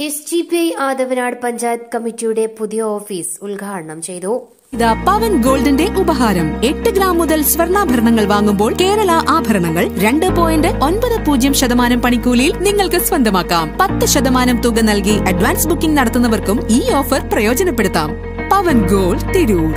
S D P I Athavanad panchayat കമ്മിറ്റിയുടെ പുതിയ office ഉദ്ഘാടനം ചെയ്തു ഇത് പവൻ ഗോൾഡിന്റെ ഉപഹാരം എട്ട് ഗ്രാം മുതൽ സ്വർണ്ണാഭരണങ്ങൾ വാങ്ങുമ്പോൾ കേരള ആഭരണങ്ങൾ രണ്ട് പോയിന്റ് ഒൻപത് പൂജ്യം ശതമാനം പണിക്കൂലിയിൽ നിങ്ങൾക്ക് സ്വന്തമാക്കാം പത്ത് ശതമാനം തുക നൽകി അഡ്വാൻസ് ബുക്കിംഗ് നടത്തുന്നവർക്കും ഈ ഓഫർ പ്രയോജനപ്പെടുത്താം പവൻ ഗോൾഡ് തിരൂർ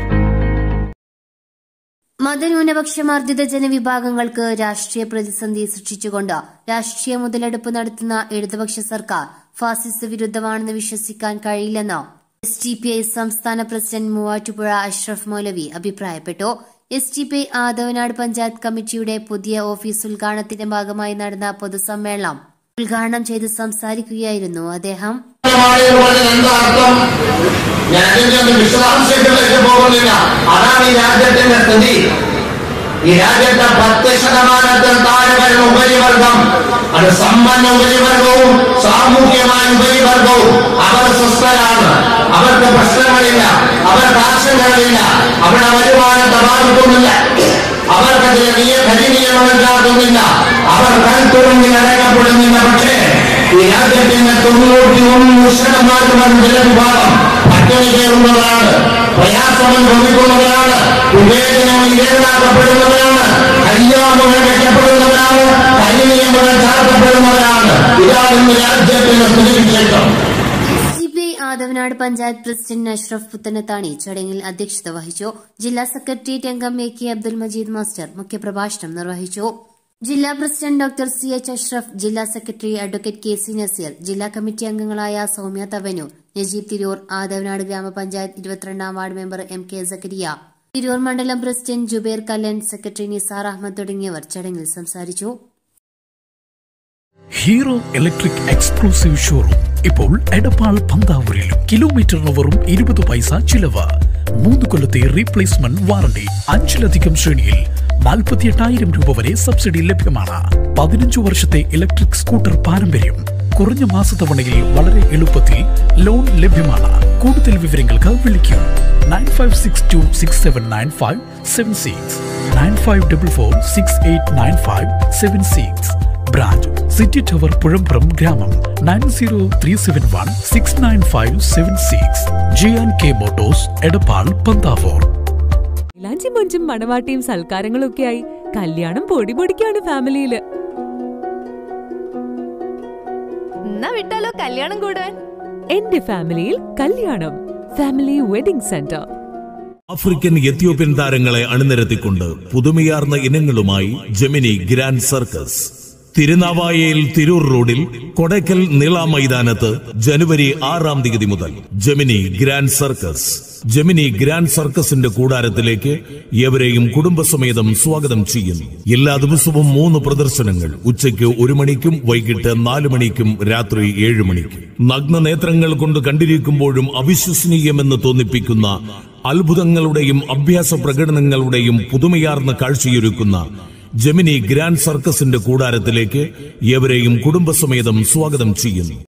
മതന്യൂനപക്ഷമാർദ്ദിത ജനവിഭാഗങ്ങൾക്ക് രാഷ്ട്രീയ പ്രതിസന്ധി സൃഷ്ടിച്ചുകൊണ്ട് രാഷ്ട്രീയ മുതലെടുപ്പ് നടത്തുന്ന ഇടതുപക്ഷ സർക്കാർ ഫാസിസ്റ്റ് വിരുദ്ധമാണെന്ന് വിശ്വസിക്കാൻ കഴിയില്ലെന്ന് എസ് ടി പി ഐ സംസ്ഥാന പ്രസിഡന്റ് മൂവാറ്റുപുഴ അഷ്റഫ് മൗലവി അഭിപ്രായപ്പെട്ടു S D P I Athavanad panchayat കമ്മിറ്റിയുടെ പുതിയ ഓഫീസ് ഉദ്ഘാടനത്തിന്റെ ഭാഗമായി നടന്ന പൊതുസമ്മേളനം ഉദ്ഘാടനം ചെയ്ത് സംസാരിക്കുകയായിരുന്നു അദ്ദേഹം പറഞ്ഞ എന്താർത്ഥം ഞാൻ ഇതിന്റെ വിശദാംശങ്ങളിലേക്ക് പോകുന്നില്ല അതാണ് ഈ രാജ്യത്തിന്റെ സ്ഥിതി ഈ രാജ്യത്തെ പത്ത് ശതമാനത്തിൽ താഴെ വരുന്ന ഉപരിവർഗം അത് സമ്പന്ന ഉപരിവർഗവും സാമൂഹ്യമായ ഉപരിവർഗവും അവർ സ്വസ്ഥരാണ് അവർക്ക് പ്രശ്നങ്ങളില്ല അവർക്ക് ആശങ്കകളില്ല അവരുടെ വരുമാനത്തെ ബാധിക്കുന്നില്ല അവർക്കതിലെ നിയ ഖനിനിയമങ്ങൾ ചാർത്തുന്നില്ല അവർ കൽത്തുറങ്ങി അടങ്ങപ്പെടുന്നില്ല പക്ഷേ ഈ രാജ്യത്തിന്റെ തൊണ്ണൂറ്റി ഒന്ന് ശതമാനം വൻ ജനവിഭാഗം പട്ടിണി കയറുന്നവരാണ് പ്രയാസം അനുഭവിക്കുന്നവരാണ് വിവേചനം ഇരകളാക്കപ്പെടുന്നവരാണ് കല്യാണങ്ങൾ വെക്കപ്പെടുന്നവരാണ് ഖനിനിയമങ്ങൾ ചാർത്തപ്പെടുന്നവരാണ് ഇതാണ് ഇന്ന് രാജ്യത്തിന്റെ സ്ഥിതിവിശേഷം സിപിഐ ആദവനാട് പഞ്ചായത്ത് പ്രസിഡന്റ് അഷ്റഫ് പുത്തനത്താണി ചടങ്ങിൽ അധ്യക്ഷത വഹിച്ചു ജില്ലാ സെക്രട്ടേറിയറ്റ് അംഗം A K Abdul Majeed master മുഖ്യപ്രഭാഷണം നിർവഹിച്ചു ജില്ലാ president doctor C H Ashraf ജില്ലാ secretary advocate K C Nazeer ജില്ലാ കമ്മിറ്റി അംഗങ്ങളായ സൌമ്യ തവനൂർ നജീബ് തിരൂർ ആദവനാട് ഗ്രാമപഞ്ചായത്ത് ഇരുപത്തിരണ്ടാം ward member M K Zakariya Tirur മണ്ഡലം പ്രസിഡന്റ് ജുബേർ കല്ലൻ സെക്രട്ടറി നിസാർ അഹമ്മദ് തുടങ്ങിയവർ ചടങ്ങിൽ സംസാരിച്ചു ഹീറോ ഇലക്ട്രിക് എക്സ്ക്ലൂസീവ് ഷോറൂം ഇപ്പോൾ എടപ്പാൾ പന്താവൂരിലും കിലോമീറ്ററിന് വെറും ഇരുപത് പൈസ ചിലവ് മൂന്ന് കൊല്ലത്തെ റീപ്ലേസ്മെന്റ് വാറണ്ടി അഞ്ചിലധികം ശ്രേണിയിൽ നാൽപ്പത്തിയെട്ടായിരം രൂപ വരെ സബ്സിഡി ലഭ്യമാണ് പതിനഞ്ചു വർഷത്തെ ഇലക്ട്രിക് സ്കൂട്ടർ പാരമ്പര്യം കുറഞ്ഞ മാസത്തവണയിൽ വളരെ എളുപ്പത്തിൽ ലോൺ ലഭ്യമാണ് കൂടുതൽ വിവരങ്ങൾക്ക് വിളിക്കൂ nine five six two six seven nine five seven six nine five double four six eight nine five seven six branch city tower Puzhampuram ഗ്രാമം nine zero three seven one six nine five seven six J and K motors Edappal Panthavoor ഇലാഞ്ചി മൊഞ്ചും മണവാട്ടിയും സൽക്കാരങ്ങളും ഒക്കെയായി കല്യാണം പൊടി പൊടിക്കാണ് ഫാമിലിയില് എന്നാ വിട്ടാലോ കല്യാണം കൂടാൻ എന്റെ ഫാമിലിയിൽ കല്യാണം family wedding centre African Ethiopian താരങ്ങളെ അണിനിരത്തിക്കൊണ്ട് പുതുമയാർന്ന ഇനങ്ങളുമായി ജെമിനി ഗ്രാൻഡ് സർക്കസ് തിരുനാവായയിൽ തിരൂർ റോഡിൽ കൊടയ്ക്കൽ നീള മൈതാനത്ത് ജനുവരി ആറാം തീയതി മുതൽ Gemini grand circus Gemini grand സർക്കസിന്റെ കൂടാരത്തിലേക്ക് എവരെയും കുടുംബസമേതം സ്വാഗതം ചെയ്യുന്നു എല്ലാ ദിവസവും മൂന്ന് പ്രദർശനങ്ങൾ ഉച്ചയ്ക്ക് ഒരു മണിക്കും വൈകിട്ട് നാല് മണിക്കും രാത്രി ഏഴ് മണിക്കും നഗ്ന നേത്രങ്ങൾ കൊണ്ട് കണ്ടിരിക്കുമ്പോഴും അവിശ്വസനീയമെന്ന് തോന്നിപ്പിക്കുന്ന അത്ഭുതങ്ങളുടെയും അഭ്യാസ പ്രകടനങ്ങളുടെയും പുതുമയാർന്ന കാഴ്ചയൊരുക്കുന്ന ജെമിനി ഗ്രാൻഡ് സർക്കസിന്റെ കൂടാരത്തിലേക്ക് എവരെയും കുടുംബസമേതം സ്വാഗതം ചെയ്യുന്നു